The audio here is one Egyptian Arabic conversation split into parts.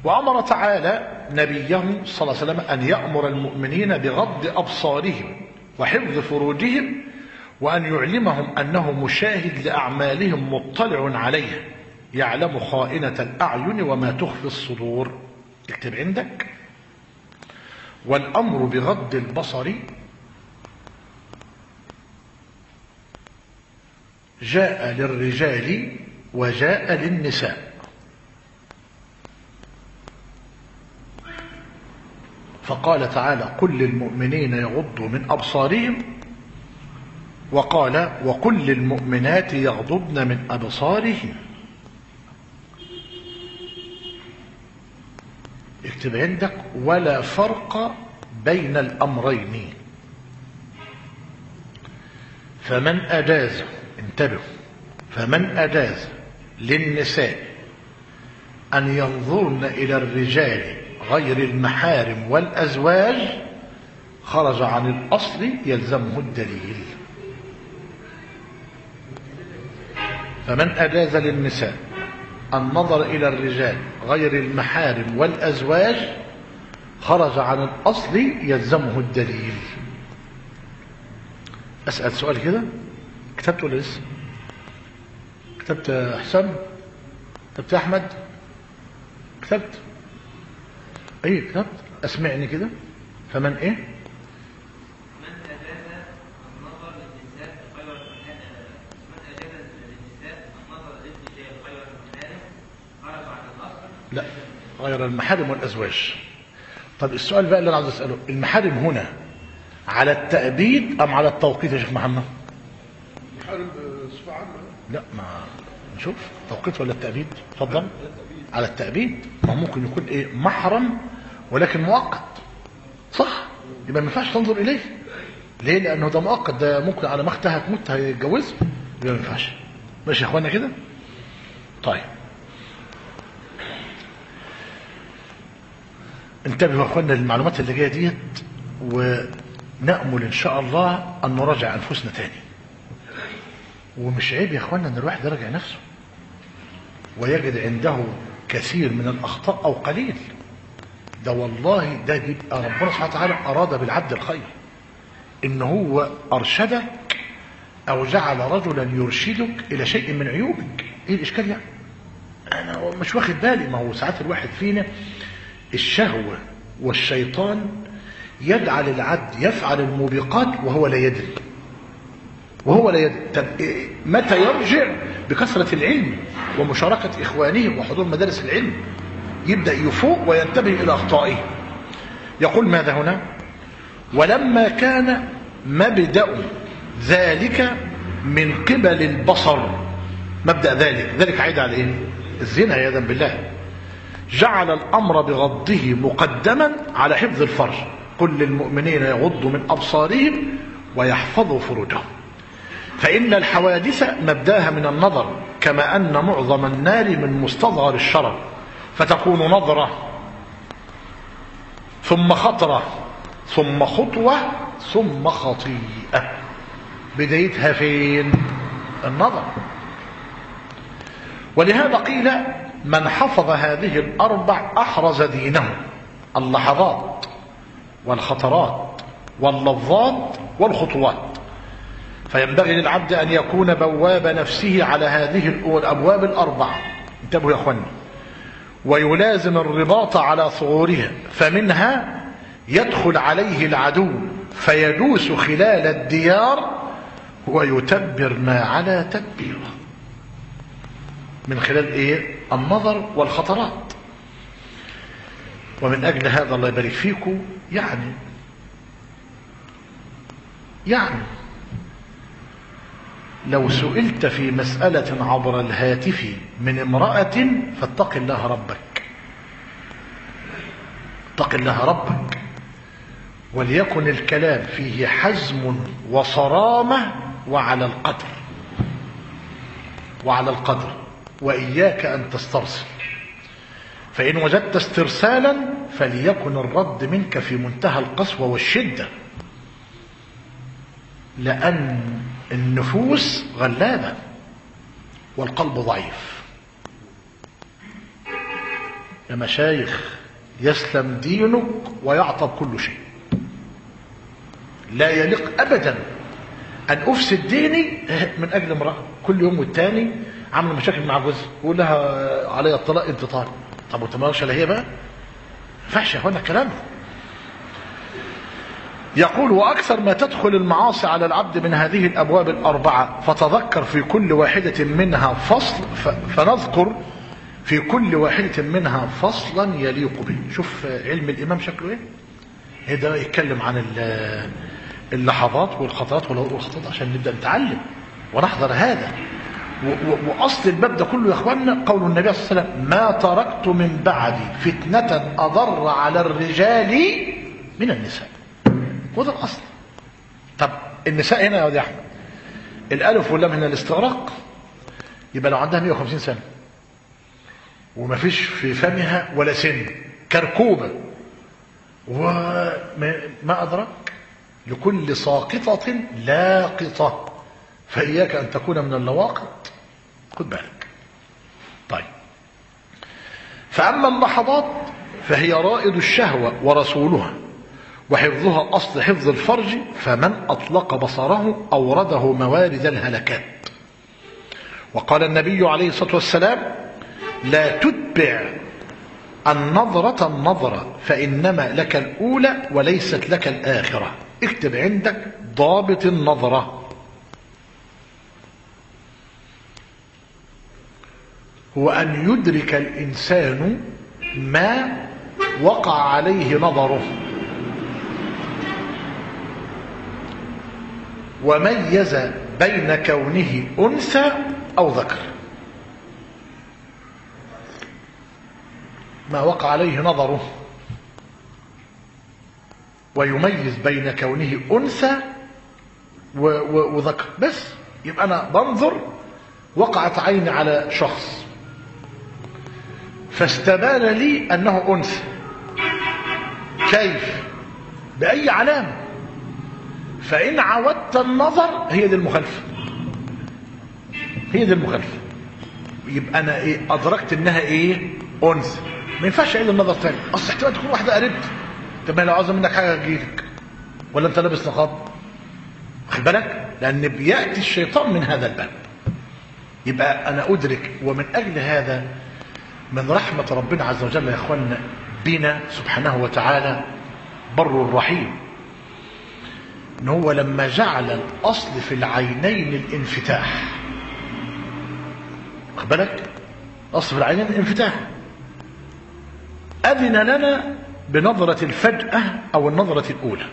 وأمر تعالى نبيه صلى الله عليه وسلم أن يأمر المؤمنين بغض أبصارهم وحفظ فروجهم وأن يعلمهم أنه مشاهد لأعمالهم مطلع عليها يعلم خائنة الأعين وما تخفي الصدور اكتب عندك والأمر بغض البصر جاء للرجال وجاء للنساء فقال تعالى قل للمؤمنين يغضوا من أبصارهم وقال وكل المؤمنات يغضبن من أبصارهن اكتب عندك ولا فرق بين الأمرين فمن أجاز انتبهوا فمن أجاز للنساء أن ينظرن إلى الرجال غير المحارم والأزواج خرج عن الأصل يلزمه الدليل فمن أجاز للنساء النظر إلى الرجال غير المحارم والأزواج خرج عن الأصل يلزمه الدليل أسأل سؤال كده كتبت ولا لسه كتبت يا حسام كتبت يا أحمد كتبت أي كتبت أسمعني كده فمن إيه من أجاز النظر للنساء غير المحارم من أجاز للنساء النظر للرجال غير المحارم خرج عن الأصل لا غير المحارم والأزواج طب السؤال بقى اللي أنا عاوز أسأله المحارم هنا على التأبيد أم على التوقيت يا شيخ محمد محارم صفة عامة لا ما نشوف توقيت ولا التأبيد اتفضل على التأبيد ما ممكن يكون ايه محرم ولكن مؤقت صح يبقى ما ينفعش تنظر اليه ليه لانه ده مؤقت ده ممكن على ما اختها تموت هيتجوزه يبقى ما ينفعش ماشي يا اخوانا كده طيب انتبهوا يا اخوانا للمعلومات اللي جايه ديت ونأمل ان شاء الله ان نراجع انفسنا تاني ومش عيب يا اخوانا ان الواحد يراجع نفسه ويجد عنده كثير من الاخطاء او قليل ده والله ده بيبقى ربنا سبحانه وتعالى اراد بالعبد الخير ان هو ارشدك او جعل رجلا يرشدك الى شيء من عيوبك ايه الاشكال يعني انا مش واخد بالي ما هو ساعات الواحد فينا الشهوه والشيطان يجعل العبد يفعل الموبقات وهو لا يدري وهو لا يدري طب إيه متى يرجع بكثرة العلم ومشاركة إخوانه وحضور مدارس العلم يبدأ يفوق وينتبه إلى أخطائه يقول ماذا هنا ولما كان مبدأ ذلك من قبل البصر مبدأ ذلك ذلك عيد على إيه الزنا عياذا بالله جعل الأمر بغضه مقدما على حفظ الفرج قل للمؤمنين يغضوا من أبصارهم ويحفظوا فروجهم فإن الحوادث مبداها من النظر كما أن معظم النار من مستصغر الشرر فتكون نظرة ثم خطرة ثم خطوة ثم خطيئة بدايتها فين النظر ولهذا قيل من حفظ هذه الأربع أحرز دينه اللحظات والخطرات واللفظات والخطوات فينبغي للعبد أن يكون بواب نفسه على هذه الأبواب الأربعة انتبهوا يا أخواني ويلازم الرباط على ثغورها فمنها يدخل عليه العدو فيدوس خلال الديار ويتبر ما على تدبيره من خلال ايه النظر والخطرات ومن اجل هذا الله يبارك فيكم يعني يعني لو سئلت في مسألة عبر الهاتف من امرأة فاتق الله ربك اتق الله ربك وليكن الكلام فيه حزم وصرامة وعلى القدر وعلى القدر وإياك أن تسترسل فإن وجدت استرسالا فليكن الرد منك في منتهى القسوة والشدة لأن النفوس غلابة والقلب ضعيف يا مشايخ يسلم دينك ويعطب كل شيء لا يليق ابدا ان افسد ديني من اجل امراه كل يوم والتاني عامله مشاكل مع جوزها يقول لها علي الطلاق انت طالق طب وانت مالكش الا هي بقى ما ينفعش يا اخوانا الكلام ده يقول واكثر ما تدخل المعاصي على العبد من هذه الابواب الاربعه فتذكر في كل واحده منها فصل ف- فنذكر في كل واحده منها فصلا يليق به شوف علم الامام شكله ايه ايه ده يتكلم عن ال- اللحظات والخطوات والخطوات عشان نبدا نتعلم ونحضر هذا و- و- واصل الباب ده كله يا اخواننا قول النبي صلى الله عليه وسلم ما تركت من بعدي فتنه اضر على الرجال من النساء وده الاصل طب النساء هنا يا ودي احمد الالف واللام هنا الاستغراق يبقى لو عندها 150 سنه وما فيش في فمها ولا سن كركوبه وما ما ادراك لكل ساقطه لاقطه فاياك ان تكون من اللواقط خد بالك طيب فاما اللحظات فهي رائد الشهوه ورسولها وحفظها أصل حفظ الفرج فمن أطلق بصره أورده موارد الهلكات وقال النبي عليه الصلاة والسلام لا تتبع النظرة النظرة فإنما لك الأولى وليست لك الآخرة اكتب عندك ضابط النظرة هو أن يدرك الإنسان ما وقع عليه نظره وميز بين كونه أنثى أو ذكر ما وقع عليه نظره ويميز بين كونه أنثى و- و- وذكر بس يبقى أنا بنظر وقعت عيني على شخص فاستبان لي أنه أنثى كيف بأي علامة فإن عودت النظر هي دي المخالفة هي دي المخالفة يبقى أنا إيه أدركت إنها إيه أنثى ما ينفعش أعيد النظر تاني أصل احتمال تكون واحدة قريبتي طب ما لو عاوزة منك حاجة أجيلك ولا أنت لابس نقاب خد بالك لأن بيأتي الشيطان من هذا الباب يبقى أنا أدرك ومن أجل هذا من رحمة ربنا عز وجل يا إخواننا بنا سبحانه وتعالى بر رحيم ان هو لما جعل الاصل في العينين الانفتاح واخد بالك الاصل في العينين الانفتاح اذن لنا بنظره الفجاه او النظره الاولى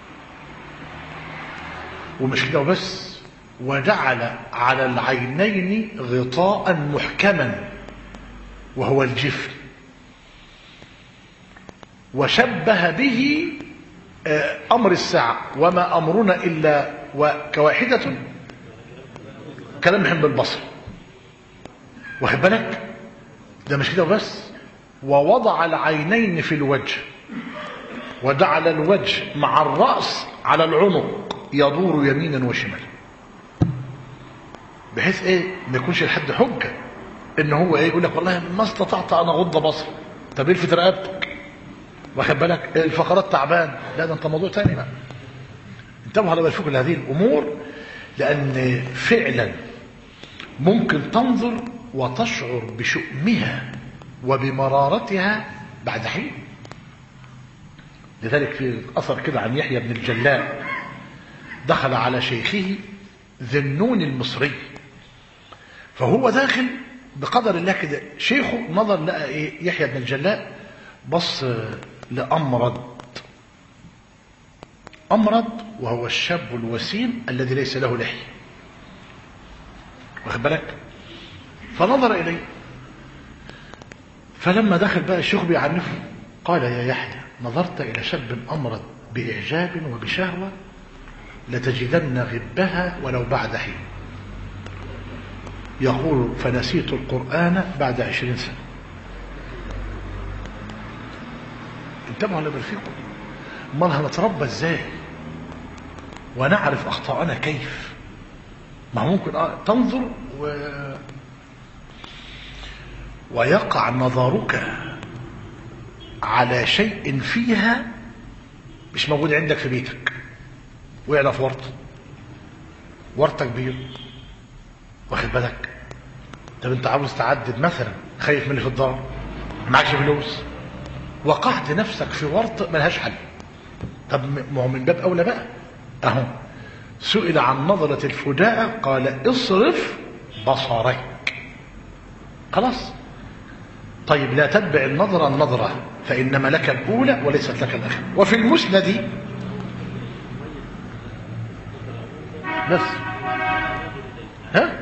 ومش كده وبس وجعل على العينين غطاء محكما وهو الجفن وشبه به آه، أمر الساعة وما أمرنا إلا وكواحدة كلمهم بالبصر واخد بالك ده مش كده بس ووضع العينين في الوجه وجعل الوجه مع الرأس على العنق يدور يمينا وشمالا بحيث ايه ما يكونش لحد حجه ان هو ايه يقول لك والله ما استطعت ان اغض بصري طب الفت رقبتك واخد بالك الفقرات تعبان لا ده انت موضوع تاني بقى انتبهوا على بالكم لهذه الامور لان فعلا ممكن تنظر وتشعر بشؤمها وبمرارتها بعد حين لذلك في اثر كده عن يحيى بن الجلاء دخل على شيخه ذنون المصري فهو داخل بقدر الله كده شيخه نظر لقى ايه يحيى بن الجلاء بص لأمرد أمرد وهو الشاب الوسيم الذي ليس له لحية واخد بالك فنظر إليه فلما دخل بقى الشيخ بيعنفه قال يا يحيى نظرت إلى شاب أمرد بإعجاب وبشهوة لتجدن غبها ولو بعد حين يقول فنسيت القرآن بعد عشرين سنة انتبهوا على ما فيكم امال هنتربى ازاي ونعرف اخطاءنا كيف ما هو ممكن آه تنظر و... ويقع نظرك على شيء فيها مش موجود عندك في بيتك وقع في ورطه ورطه كبير واخد بالك طب انت عاوز تعدد مثلا خايف من اللي في الدار معكش فلوس وقعت نفسك في ورط ملهاش حل طب ما هو من باب اولى بقى اهو سئل عن نظرة الفجاءة قال اصرف بصرك خلاص طيب لا تتبع النظرة النظرة فإنما لك الأولى وليست لك الآخرة وفي المسند بس ها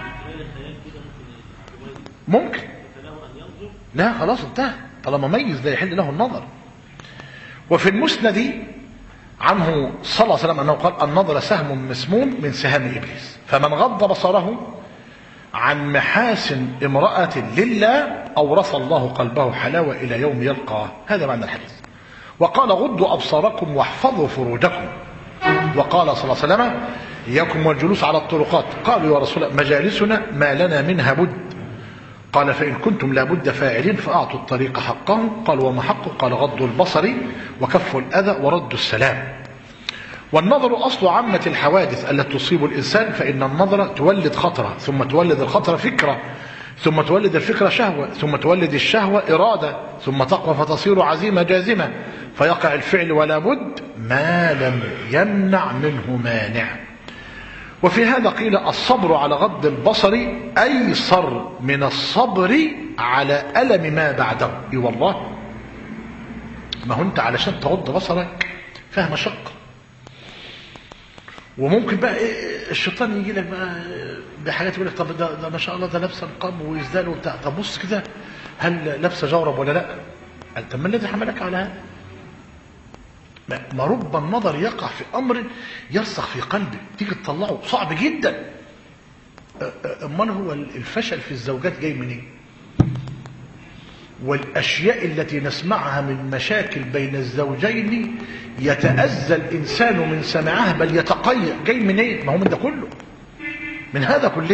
ممكن لا خلاص انتهى طالما ميز لا يحل له النظر وفي المسند عنه صلى الله عليه وسلم انه قال النظر سهم مسموم من سهام ابليس فمن غض بصره عن محاسن امرأة لله أورث الله قلبه حلاوة إلى يوم يلقاه هذا معنى الحديث وقال غضوا أبصاركم واحفظوا فروجكم وقال صلى الله عليه وسلم إياكم والجلوس على الطرقات قالوا يا رسول الله مجالسنا ما لنا منها بد قال فإن كنتم لابد فاعلين فأعطوا الطريق حقه قال وما حقه قال غض البصر وكف الأذى ورد السلام والنظر أصل عامة الحوادث التي تصيب الإنسان فإن النظر تولد خطرة ثم تولد الخطرة فكرة ثم تولد الفكرة شهوة ثم تولد الشهوة إرادة ثم تقوى فتصير عزيمة جازمة فيقع الفعل ولا بد ما لم يمنع منه مانع وفي هذا قيل الصبر على غض البصر أيسر من الصبر على ألم ما بعده اي والله ما هو انت علشان تغض بصرك فيها مشقة وممكن بقى إيه الشيطان يجي لك بقى بحاجات يقول لك طب ده, ده ما شاء الله ده لابسه نقاب ويزداد وبتاع طب بص كده هل لابسه جورب ولا لا؟ قال طب ما الذي حملك على هذا؟ ما رب النظر يقع في امر يرسخ في قلبك تيجي تطلعه صعب جدا امال هو الفشل في الزوجات جاي منين والاشياء التي نسمعها من مشاكل بين الزوجين يتاذى الانسان من سماعها بل يتقيأ جاي منين إيه؟ ما هو من ده كله من هذا كله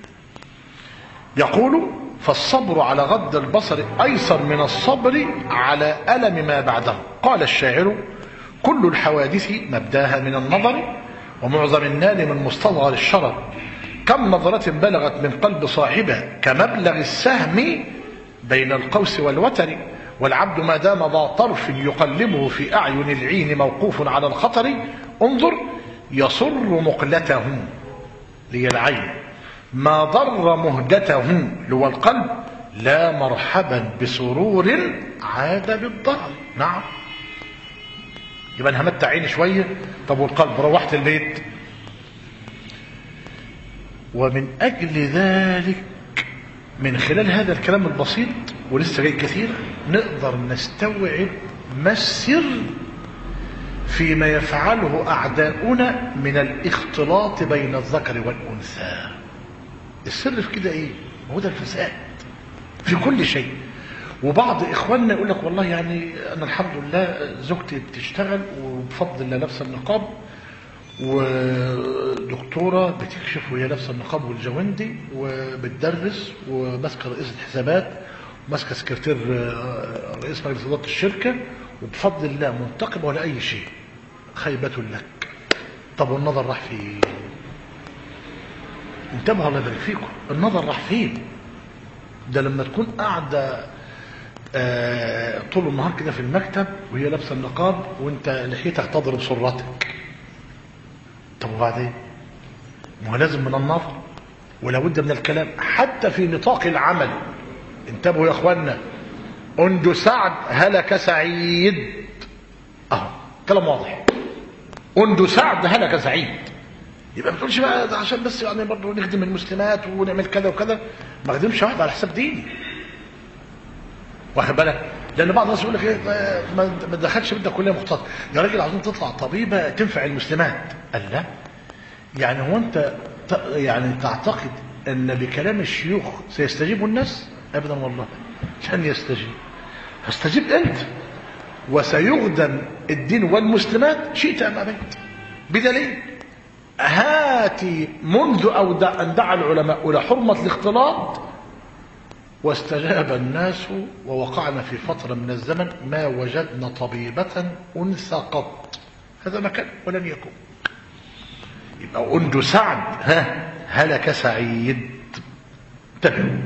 يقول فالصبر على غض البصر ايسر من الصبر على الم ما بعده قال الشاعر كل الحوادث مبداها من النظر ومعظم النار من مستصغر الشرر كم نظرة بلغت من قلب صاحبها كمبلغ السهم بين القوس والوتر والعبد ما دام ذا طرف يقلبه في أعين العين موقوف على الخطر انظر يصر مقلته لي العين ما ضر مهدته لو القلب لا مرحبا بسرور عاد بالضر نعم يبقى انا همتع عيني شويه طب والقلب روحت البيت ومن اجل ذلك من خلال هذا الكلام البسيط ولسه جاي كثير نقدر نستوعب ما السر فيما يفعله اعداؤنا من الاختلاط بين الذكر والانثى السر في كده ايه هو ده الفساد في كل شيء وبعض اخواننا يقول لك والله يعني انا الحمد لله زوجتي بتشتغل وبفضل الله لابسه النقاب ودكتوره بتكشف وهي لابسه النقاب والجواندي وبتدرس وماسكه رئيس الحسابات وماسكه سكرتير رئيس مجلس اداره الشركه وبفضل الله منتقبه ولا اي شيء خيبه لك طب والنظر راح فين انتبهوا الله يبارك فيكم النظر راح فين ده لما تكون قاعده آه طول النهار كده في المكتب وهي لابسه النقاب وانت لحيتك تضرب سرتك طب وبعدين ما هو لازم من النظر ولا بد من الكلام حتى في نطاق العمل انتبهوا يا اخوانا انجو سعد هلك سعيد اهو كلام واضح انجو سعد هلك سعيد يبقى ما تقولش بقى عشان بس يعني برضه نخدم المسلمات ونعمل كذا وكذا ما اخدمش واحد على حساب ديني واخد بالك لان بعض الناس يقول لك ايه ما تدخلش بدك كليه مختصه يا راجل عاوزين تطلع طبيبه تنفع المسلمات قال لا يعني هو انت يعني تعتقد ان بكلام الشيوخ سيستجيب الناس ابدا والله لن يستجيب فاستجيب انت وسيخدم الدين والمسلمات شئت ام ابيت بدليل هاتي منذ أو ان دعا العلماء إلى حرمة الاختلاط واستجاب الناس ووقعنا في فترة من الزمن ما وجدنا طبيبة أنثى قط هذا ما كان ولن يكون يبقى أنجو سعد ها هلك سعيد انتبهوا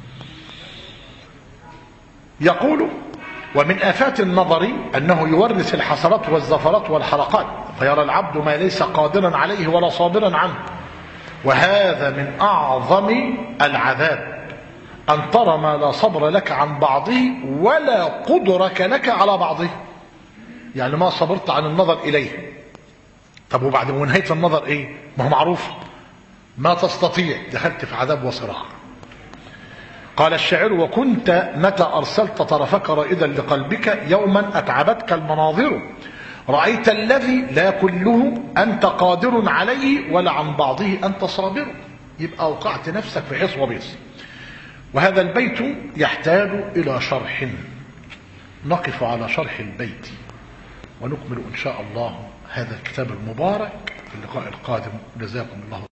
يقول ومن آفات النظر أنه يورث الحسرات والزفرات والحلقات فيرى العبد ما ليس قادرا عليه ولا صابرا عنه وهذا من أعظم العذاب أن ترى ما لا صبر لك عن بعضه ولا قدرك لك على بعضه يعني ما صبرت عن النظر إليه طب وبعد ونهاية النظر إيه ما هو معروف ما تستطيع دخلت في عذاب وصراع قال الشاعر وكنت متى أرسلت طرفك رائدا لقلبك يوما أتعبتك المناظر رأيت الذي لا كله أنت قادر عليه ولا عن بعضه أنت صابر يبقى أوقعت نفسك في حص وبيص وهذا البيت يحتاج إلى شرح نقف على شرح البيت ونكمل إن شاء الله هذا الكتاب المبارك في اللقاء القادم جزاكم الله